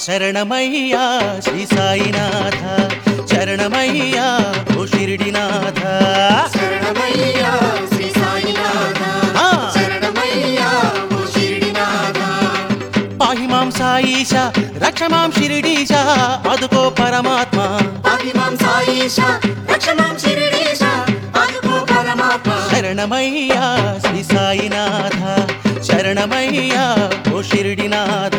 శరణమయ్యా శ్రీ సాయినాథ శరణమయ్యా ఓ షిరిడినాథ శరణమయ్యా శ్రీ సాయినాథ ఆ. శరణమయ్యా ఓ షిరిడినాథ పాహి మాం సాయిష రక్ష మాం షిరిడీశ అదుకో పరమాత్మ పాహిమాం సాయిష రక్షమాం షిరిడీశ ఆదుకో పరమాత్మ శరణమయ్యా శ్రీ సాయినాథ శరణమయ్యా ఓ షిరిడినాథ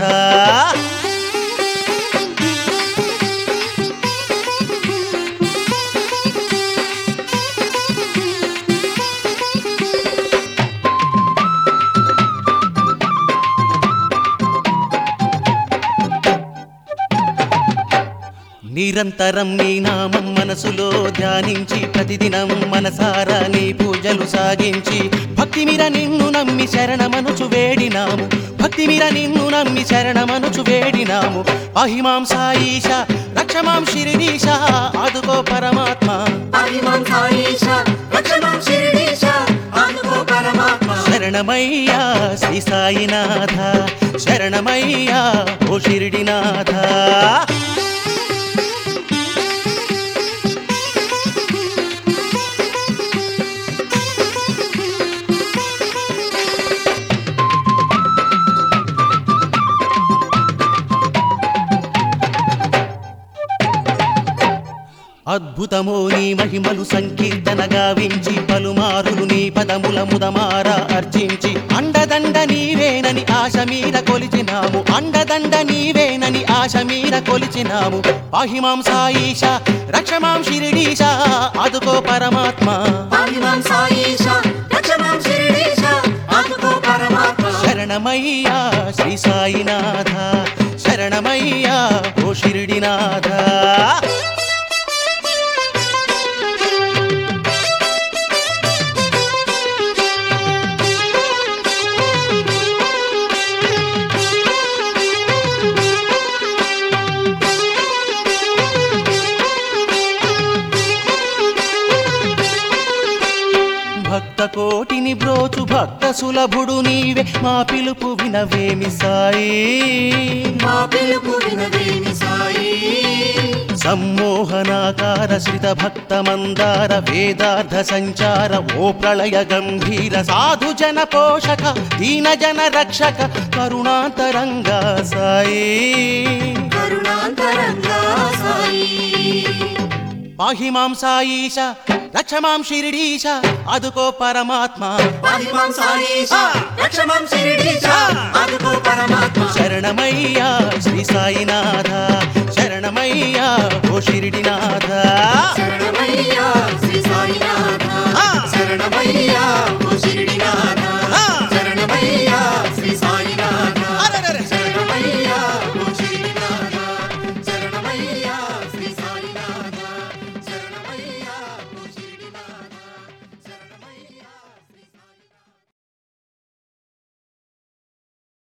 నిరంతరం నీ నామం మనసులో ధ్యానించి ప్రతిదినం మనసారా నీ పూజలు సాగించి భక్తి మీర నిన్ను నమ్మి శరణమనుచు వేడినాము భక్తి మీర నిన్ను నమ్మి శరణమనుచు వేడినాము అహిమాం సాయిష రక్షమాం శిరిడీశ ఆదుకో పరమాత్మ పాహిమాం సాయిష రక్షమాం షిరిడీశ ఆదుకో పరమాత్మ శరణమయ్యా శ్రీ సాయినాథ శరణమయ్యా ఓ షిరిడినాథ అద్భుతమో నీ మహిమలు సంకీర్తన గావించి పలుమారులు నీ పదముల ముదమార అర్చించి అండదండ నీవేనని ఆశ మీర కొలిచినాము అండదండ నీవేనని ఆశ మీర కొలిచినాము పాహిమాం సాయిష రక్షమాం షిరిడీశ అదుకో పరమాత్మ పాహిమాం సాయిష రక్షమాం షిరిడీశ ఆదుకో పరమాత్మ శరణమయ్యా శ్రీ సాయినాథ శరణమయ్యా ఓ షిరిడినాథ భక్త కోటిని బ్రోచు భక్త సులభుడు నీవే మా పిలుపు వినవేమి సాయి మా పిలుపు వినవేమి సాయి సమ్మోహనాకార శ్రిత భక్త మందార వేదార్థ సంచార ఓ ప్రళయ గంభీర సాధు జన పోషక దీన జన రక్షక కరుణాంతరంగా సాయి కరుణాంతరంగా సాయి పాహిమాం సాయిష రక్షమాం షిరిడీశ అదుకో పరమాత్మ పాహిమాం సాయిష రక్షమాం షిరిడీశ ఆదుకో పరమాత్మ శరణమయ్యా శ్రీ సాయినాథ శరణమయ్యా ఓ షిరిడినాథ శరణమయ్యా శ్రీ సాయినాథ ఆ. శరణమయ్యా